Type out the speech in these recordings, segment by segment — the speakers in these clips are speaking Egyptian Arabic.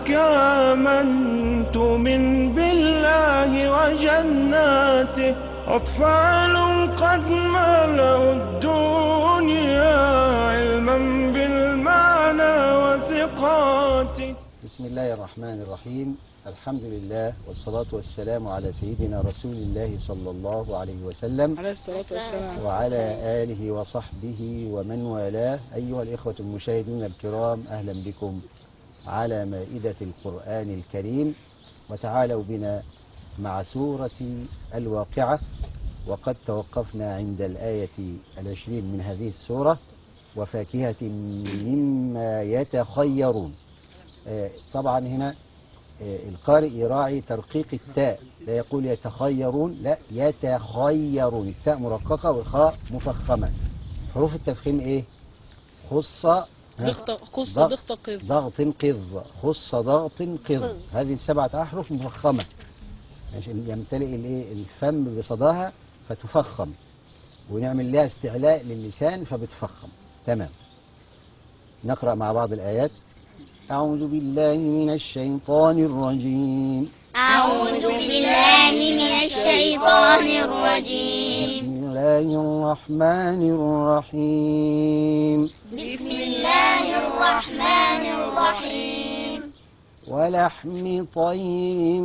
لك آمنت من بالله وجناته أطفال قد ملأوا الدنيا علما بالمعنى وثقاته بسم الله الرحمن الرحيم الحمد لله والصلاة والسلام على سيدنا رسول الله صلى الله عليه وسلم عليه الصلاة والسلام وعلى آله وصحبه ومن والاه أيها الإخوة المشاهدون الكرام أهلا بكم على مائدة القرآن الكريم وتعالوا بنا مع سورة الواقعة وقد توقفنا عند الآية العشرين من هذه السورة وفاكهة مما يتخيرون آه، طبعا هنا آه، القارئ يراعي ترقيق التاء لا يقول يتخيرون لا يتخيرون التاء مرققة والخاء مفخمة حروف التفخيم ايه خص ها؟ ضغط قص ضغط- ضغط قذ ضغط قض خص ضغط قض هذه السبعة أحرف مفخمة عشان يمتلئ الايه الفم بصداها فتفخم ونعمل لها استعلاء للسان فبتفخم تمام نقرأ مع بعض الآيات أعوذ بالله من الشيطان الرجيم أعوذ بالله من الشيطان الرجيم بسم الله الرحمن الرحيم بسم الله الرحمن الرحيم ولحم طير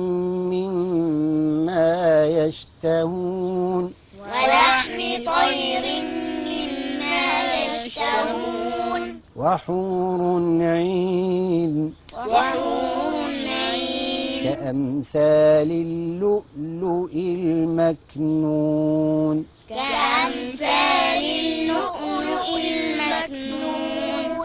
مما يشتهون ولحم طير مما يشتهون وحور عين وحور عين كأمثال اللؤلؤ المكنون كأمثال اللؤلؤ المكنون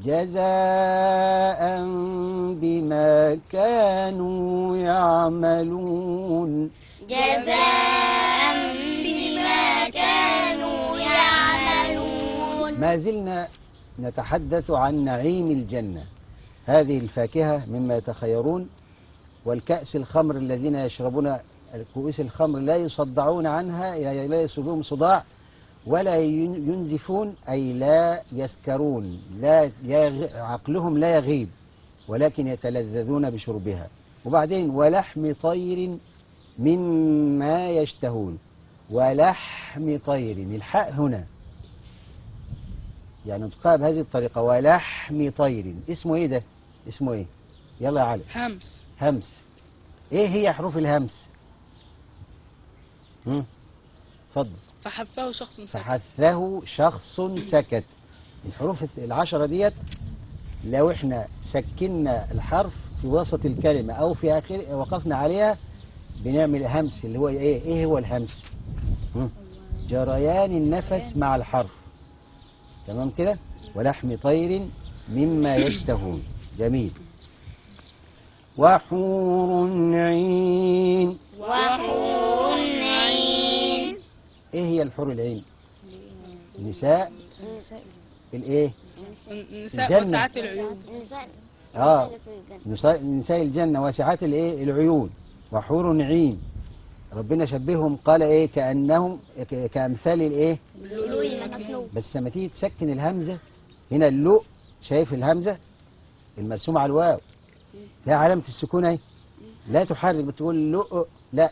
جزاء بما كانوا يعملون جزاء بما كانوا يعملون ما زلنا نتحدث عن نعيم الجنة هذه الفاكهة مما يتخيرون والكأس الخمر الذين يشربون كؤوس الخمر لا يصدعون عنها يعني لا يصيبهم صداع ولا ين- ينزفون أي لا يسكرون لا يغ... عقلهم لا يغيب ولكن يتلذذون بشربها وبعدين ولحم طير مما يشتهون ولحم طير الحاء هنا يعني نطقها بهذه الطريقة ولحم طير اسمه ايه ده اسمه ايه يلا يا علي همس همس ايه هي حروف الهمس هم؟ اتفضل فحثه شخص ساكت فحثه شخص سكت الحروف العشرة ديت لو احنا سكنا الحرف في وسط الكلمة او في اخر وقفنا عليها بنعمل همس اللي هو ايه ايه هو الهمس هم؟ جريان النفس مع الحرف تمام كده ولحم طير مما يشتهون جميل وحور عين وحور عين ايه هي الحور العين نساء الايه النساء الجنة. وساعات العيون اه نساء نساء الجنة واسعات الايه العيون وحور عين ربنا شبههم قال ايه كأنهم ك- كأمثال الايه اللؤلؤ المكنون بس لما تيجي تسكن الهمزة هنا اللؤ شايف الهمزة المرسومة على الواو لا علامة السكون اهي لا تحرك بتقول لؤ لا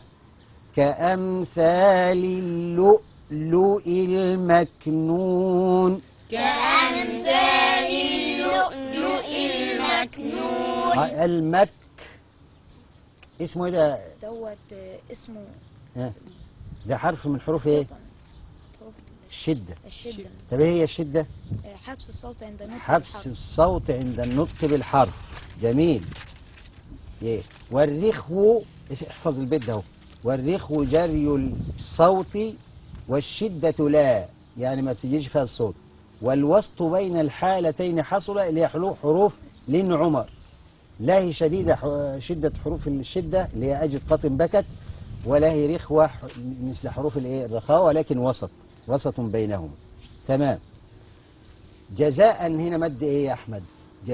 كأمثال اللؤلؤ المكنون كأمثال اللؤلؤ المكنون آه، المك اسمه ايه ده دوت آه، اسمه ها، ده حرف من حروف ايه حروف الشدة الشدة طب ايه هي الشدة آه، حبس الصوت عند نطق حبس الحرف. الصوت عند النطق بالحرف جميل ايه والرخو اس- احفظ البيت ده اهو والرخو جري الصوت والشدة لا يعني ما بتجيش فيها الصوت والوسط بين الحالتين حصل اللي هي حلو- حروف لين عمر لا هي شديدة ح- شدة حروف الشدة اللي هي أجد قطن بكت ولا هي رخوة ح- مثل حروف الايه الرخاوة ولكن وسط وسط بينهم تمام جزاء هنا مد ايه يا احمد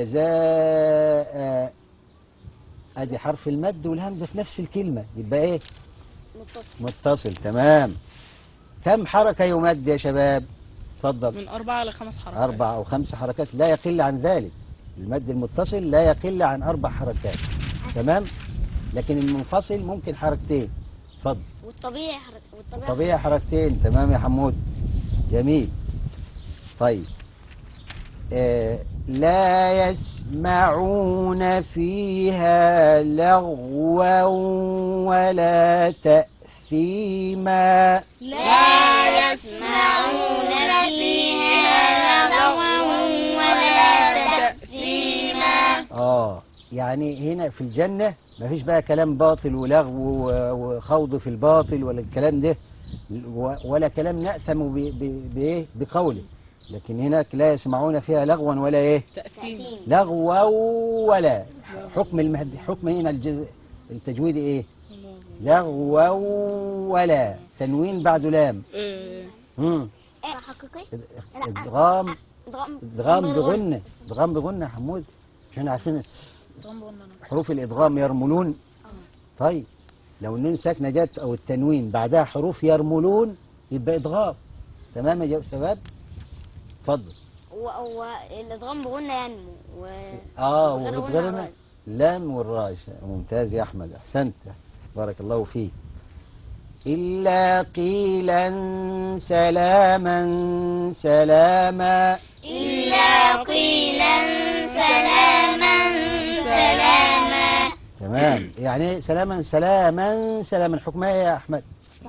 جزاء ادي حرف المد والهمزه في نفس الكلمه يبقى ايه متصل متصل تمام كم حركه يمد يا شباب اتفضل من أربعة لخمس حركات اربع او خمس حركات لا يقل عن ذلك المد المتصل لا يقل عن أربع حركات تمام لكن المنفصل ممكن حركتين اتفضل والطبيعي حرك والطبيعي طبيعي حركتين تمام يا حمود جميل طيب آه لا يسمعون فيها لغوا ولا تأثيما لا يسمعون فيها لغوا ولا تأثيما اه يعني هنا في الجنة مفيش بقى كلام باطل ولغو و- وخوض في الباطل ولا الكلام ده و- ولا كلام نأثم ب- ب- بإيه بقوله لكن هناك لا يسمعون فيها لغوا ولا إيه تأثيم لغوا ولا حكم المهد حكم هنا الجز... التجويد إيه لغوا ولا تنوين بعد لام آه، مم. حقيقي ادغام ضغم ادغام بغنة ادغام بغنة يا حمود مش احنا عارفين ضم قلنا أنا. حروف الادغام يرملون طيب لو النون ساكنه جت او التنوين بعدها حروف يرملون يبقى ادغام تمام يا شباب اتفضل والإضغام بغنى ينمو و... اه وغير غنى وبتغيرنا الراء. لام والراء ممتاز يا احمد احسنت بارك الله فيك إلا قيلا سلاما سلاما إلا قيلا سلاما سلاما تمام يعني إيه سلاما سلاما سلاما حكمها ايه يا احمد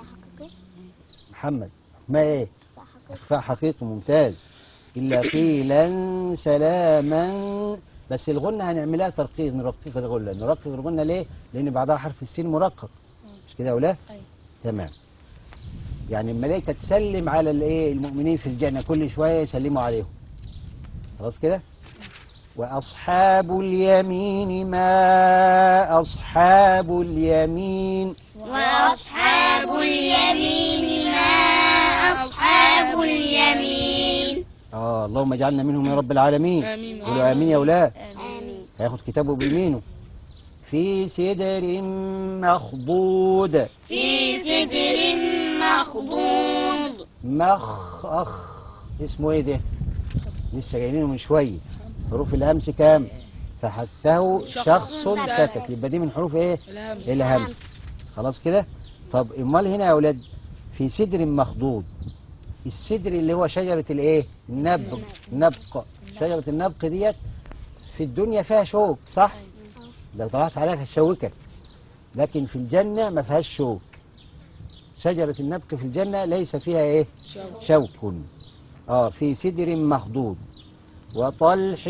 محمد حكمها ايه اخفاء حقيقي ممتاز الا قيلا سلاما بس الغنة هنعملها ترقيق نرقق الغنة نرقق الغنة ليه لان بعدها حرف السين مرقق مش كده ولا أيوة. تمام يعني الملائكة تسلم على الايه المؤمنين في الجنة كل شوية يسلموا عليهم خلاص كده وأصحاب اليمين ما أصحاب اليمين وأصحاب اليمين ما أصحاب اليمين آه اللهم اجعلنا منهم يا رب العالمين آمين قولوا آمين يا أولاد آمين هياخد كتابه بيمينه في سدر مخضود في سدر مخضود مخ أخ اسمه ايه ده لسه جايينه من شوية حروف الهمس كام فحثه شخص شخص سكت. سكت يبقى دي من حروف ايه الهمس الهمس خلاص كده طب امال هنا يا اولاد في سدر مخضود السدر اللي هو شجرة الايه النبق نبق شجرة النبق ديت في الدنيا فيها شوك صح لو طلعت عليها هتشوكك لكن في الجنة ما فيهاش شوك شجرة النبق في الجنة ليس فيها ايه شوك. شوك اه في سدر مخضود وطلح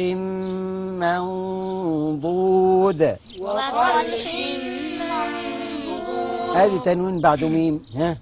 منضود وطلح منضود ادي تنوين بعد ميم ها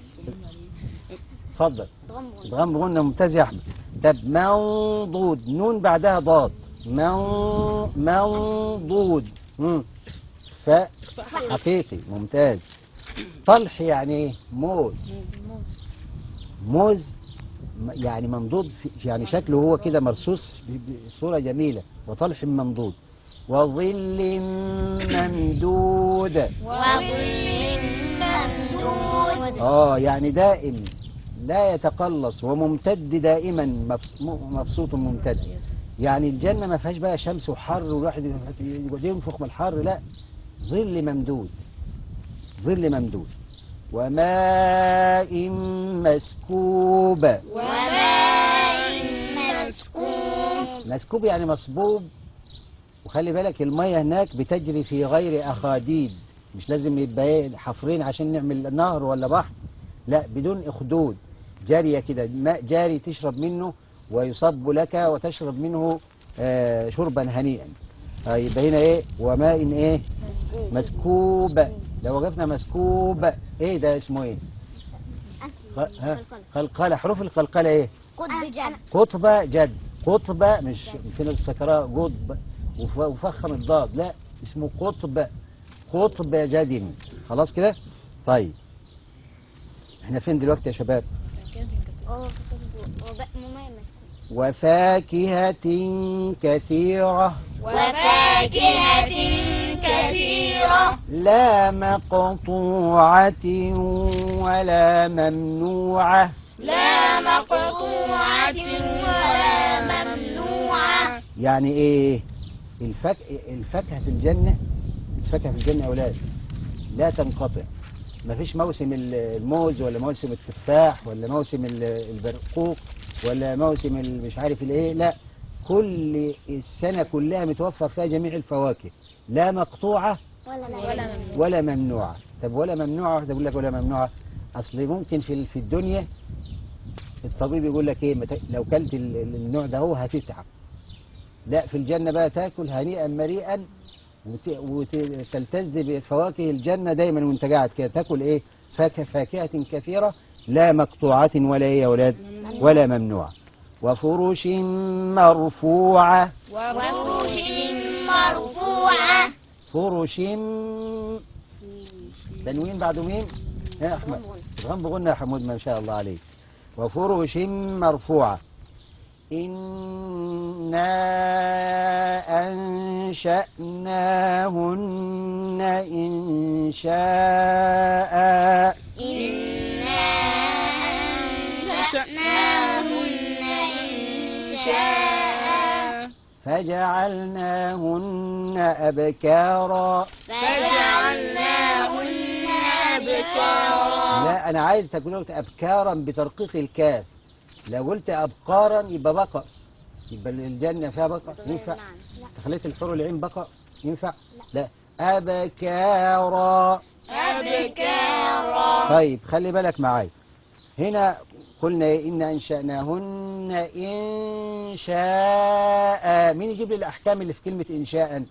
اتفضل ضم غنى. ادغام غنة ممتاز يا احمد طب منضود نون بعدها ضاد من منضود مم. ف حقيقي ممتاز طلح يعني ايه موز الموز موز م- يعني ممدود في- يعني شكله هو كده مرصوص ب- بصورة جميلة وطلح ممدود وظل ممدود وظل ممدود اه يعني دائم لا يتقلص وممتد دائما مبس- م- مبسوط ممتد يعني الجنة ما فيهاش بقى شمس وحر والواحد يقعد ينفخ من الحر لا ظل ممدود ظل ممدود وماء مسكوب وماء مسكوب مسكوب يعني مصبوب وخلي بالك المية هناك بتجري في غير أخاديد مش لازم يبقى ايه حفرين عشان نعمل نهر ولا بحر لا بدون أخدود جارية كده ماء جاري تشرب منه ويصب لك وتشرب منه آه شربا هنيئا آه يبقى هنا ايه وماء ايه مسكوب لو وقفنا مسكوب ايه ده اسمه ايه خ- ها قلقلة حروف القلقلة ايه قطب جنب قطبة جد قطبة مش في ناس فاكراها قطب وف- وفخم الضاد لا اسمه قطب قطب جد خلاص كده طيب احنا فين دلوقتي يا شباب كانت انكسر اه وباء مميز وفاكهة كثيرة وفاكهة كثيرة لا مقطوعة ولا ممنوعة لا مقطوعة ولا ممنوعة يعني ايه الفك... الفاكهة في الجنة الفاكهة في الجنة يا أولاد لا تنقطع مفيش موسم ال- الموز ولا موسم التفاح ولا موسم ال- البرقوق ولا موسم ال- مش عارف الايه لا كل السنة كلها متوفر فيها جميع الفواكه لا مقطوعة ولا ولا لا ممنوع. ولا ممنوعة طب ولا ممنوعة واحدة يقول لك ولا ممنوعة أصل ممكن في ال- في الدنيا الطبيب يقول لك ايه مت- لو كلت ال- ال- النوع ده هو هتتعب لا في الجنة بقى تاكل هنيئا مريئا وت- وتلتذ بفواكه الجنة دايما وانت قاعد كده تاكل ايه فاكهة فاكهة كثيرة لا مقطوعة ولا ايه يا ولاد ولا ممنوعة وفرش مرفوعة وفرش مرفوعة فرش تنوين بعد ميم يا احمد ادغام بغنى يا حمود ما شاء الله عليك وفرش مرفوعة إنا أنشأناهن إن شاء إنا أنشأناهن إنشاء فجعلناهن أبكارا فجعلناهن أبكارا لا أنا عايز تقول أبكارا بترقيق الكاف لو قلت أبقارا يبقى بقر يبقى الجنة فيها بقر ينفع تخليت الحور العين بقر ينفع لا أبكارا أبكارا طيب خلي بالك معايا هنا قلنا إيه؟ إن أنشأناهن إنشاء مين يجيب لي الأحكام اللي في كلمة إنشاء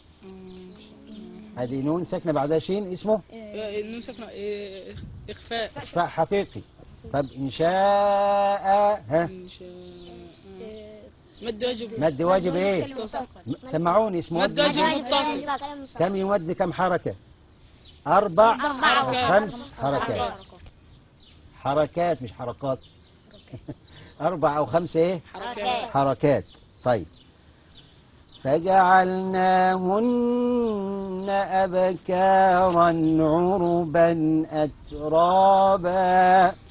هذه نون ساكنة بعدها شين اسمه النون ساكنة إيه، إخفاء إخفاء حقيقي طب إنشاء ها إن شاء مد واجب مد واجب إيه متصل. م- سمعوني اسمه مد مد واجب متصل كم يمد كم حركة أربع أربع أو خمس حركات حركات مش حركات أربع أو خمس إيه حركات حركات طيب فجعلناهن أبكارا عربا أترابا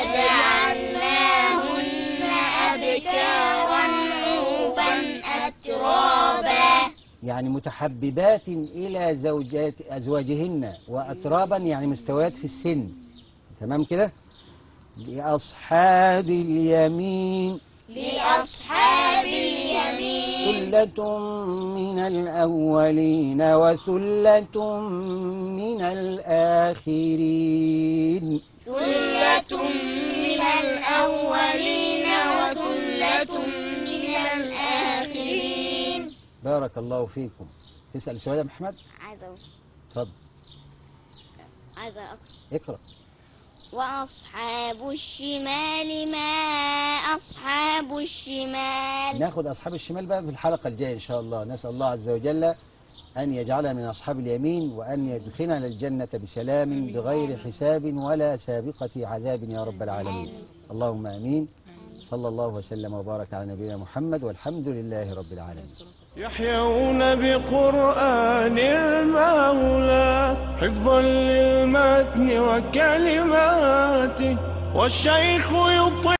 فجعلناهن أبكارا عربا أترابا يعني متحببات إلى زوجات أزواجهن وأترابا يعني مستويات في السن تمام كده لأصحاب اليمين لأصحاب اليمين ثلة من الأولين وثلة من الآخرين ثلة من الأولين وثلة من الآخرين بارك الله فيكم تسأل سؤال يا محمد عايزة اتفضل عايزة اقرأ وأصحاب الشمال ما أصحاب الشمال ناخد أصحاب الشمال بقى في الحلقة الجاية إن شاء الله نسأل الله عز وجل أن يجعلنا من أصحاب اليمين وأن يدخلنا الجنة بسلام بغير حساب ولا سابقة عذاب يا رب العالمين اللهم آمين صلى الله وسلم وبارك على نبينا محمد والحمد لله رب العالمين يحيون بقرآن المولى حفظا للمتن وكلماته والشيخ يطيع